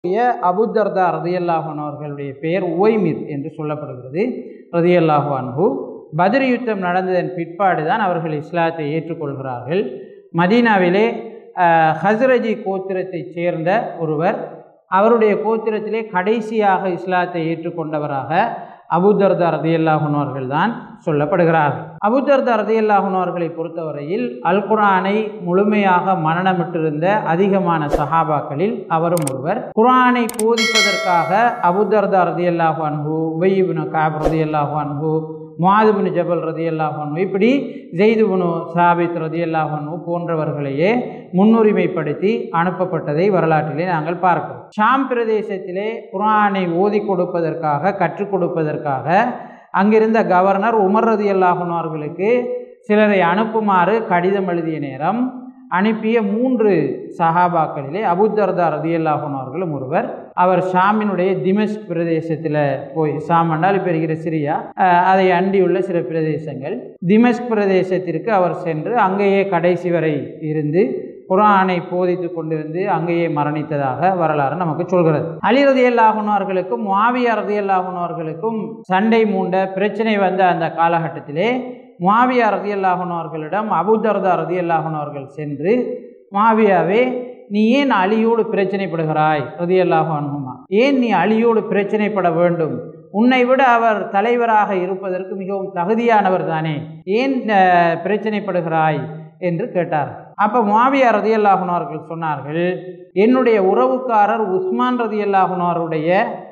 அபுதர்தா ரதியல்லாஹன் அவர்களுடைய பெயர் உவைமிர் என்று சொல்லப்படுகிறது ரதியல்லாஹு அன்ஹு பத்ர் யுத்தம் நடந்ததன் பிற்பாடு தான் அவர்கள் இஸ்லாத்தை ஏற்றுக்கொள்கிறார்கள் மதீனாவிலே அஹ், ஹஸ்ரஜி கோத்திரத்தைச் சேர்ந்த ஒருவர் அவருடைய கோத்திரத்திலே கடைசியாக இஸ்லாத்தை ஏற்றுக்கொண்டவராக அபுதர்தா ரதியல்லாஹன் அவர்கள் தான் சொல்லப்படுகிறார்கள் அபுதர்தா ரதியல்லாஹன் அவர்களை பொறுத்தவரையில் அல் குர்ஆனை முழுமையாக மனநமிட்டிருந்த அதிகமான சஹாபாக்களில் அவரும் ஒருவர் குர்ஆனை போதிப்பதற்காக அபுதர்தா ரதியல்லாஹு அன்ஹு உபயிபின் காப் ரதியல்லாஹு அன்ஹு முஆதுபின் ஜபல் ரதியல்லாஹு அன்ஹு இப்படி ஜெய்துபுனு சாபித் ரதியல்லாஹு அன்ஹு போன்றவர்களையே முன்னுரிமைப்படுத்தி அனுப்பப்பட்டதை வரலாற்றிலே நாங்கள் பார்க்கிறோம் ஷாம் பிரதேசத்திலே குர்ஆனை ஓதி கொடுப்பதற்காக கற்றுக் கொடுப்பதற்காக அங்கிருந்த கவர்னர் உமர் ரதியல்லாஹன் அவர்களுக்கு சிலரை அனுப்புமாறு கடிதம் எழுதிய நேரம் அனுப்பிய மூன்று சஹாபாக்களிலே அபுதர்தா ரதியல்லாஹன் அவர்களும் ஒருவர் அவர் ஷாமினுடைய திமஸ்க் பிரதேசத்தில் போய் ஷாம் என்றால் இப்போ இருக்கிற சிரியா அஹ், அதை அண்டியுள்ள சில பிரதேசங்கள் திமஸ்க் பிரதேசத்திற்கு அவர் சென்று அங்கேயே கடைசி வரை இருந்து குர்ஆனை போதித்து கொண்டிருந்து அங்கேயே மரணித்ததாக வரலாறு நமக்கு சொல்கிறது அலி ரதியல்லாஹன் அவர்களுக்கும் முஆவியா ரதியல்லாஹன் அவர்களுக்கும் சண்டை மூண்ட பிரச்சனை வந்த அந்த காலகட்டத்திலே முஆவியா ரதியல்லாஹன் அவர்களிடம் அபுதர்தா ரதியல்லாஹன் அவர்கள் சென்று முஆவியாவே நீ ஏன் அலியோடு பிரச்சனைப்படுகிறாய் ரதியல்லாஹு அன்ஹுமா ஏன் நீ அலியோடு பிரச்சனைப்பட வேண்டும் உன்னை விட அவர் தலைவராக இருப்பதற்கு மிகவும் தகுதியானவர் தானே ஏன் அஹ், பிரச்சனைப்படுகிறாய் என்று கேட்டார் அப்போ மாவியா ரதியல்லாஹுன் அவர்கள் சொன்னார்கள் என்னுடைய உறவுக்காரர் உஸ்மான் ரதியல்லாஹுனாருடைய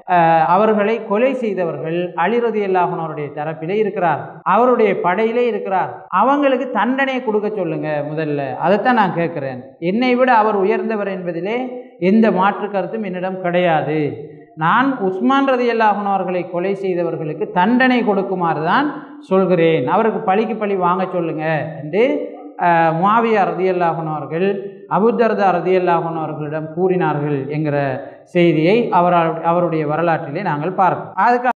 அவர்களை கொலை செய்தவர்கள் அலி ரதியல்லாஹுனாருடைய தரப்பிலே இருக்கிறார் அவருடைய படையிலே இருக்கிறார் அவங்களுக்கு தண்டனை கொடுக்க சொல்லுங்க முதல்ல அதைத்தான் நான் கேட்குறேன் என்னை விட அவர் உயர்ந்தவர் என்பதிலே எந்த மாற்று கருத்தும் என்னிடம் கிடையாது நான் உஸ்மான் ரதி அவர்களை கொலை செய்தவர்களுக்கு தண்டனை கொடுக்குமாறு தான் சொல்கிறேன் அவருக்கு பழிக்கு பழி வாங்க சொல்லுங்க என்று அஹ், முஆவியா ரதியல்லாஹன் அவர்கள் அபுதர்தா ரதியல்லாஹன் அவர்களிடம் கூறினார்கள் என்கிற செய்தியை அவர் அவருடைய வரலாற்றிலே நாங்கள் பார்ப்போம் அதுக்கு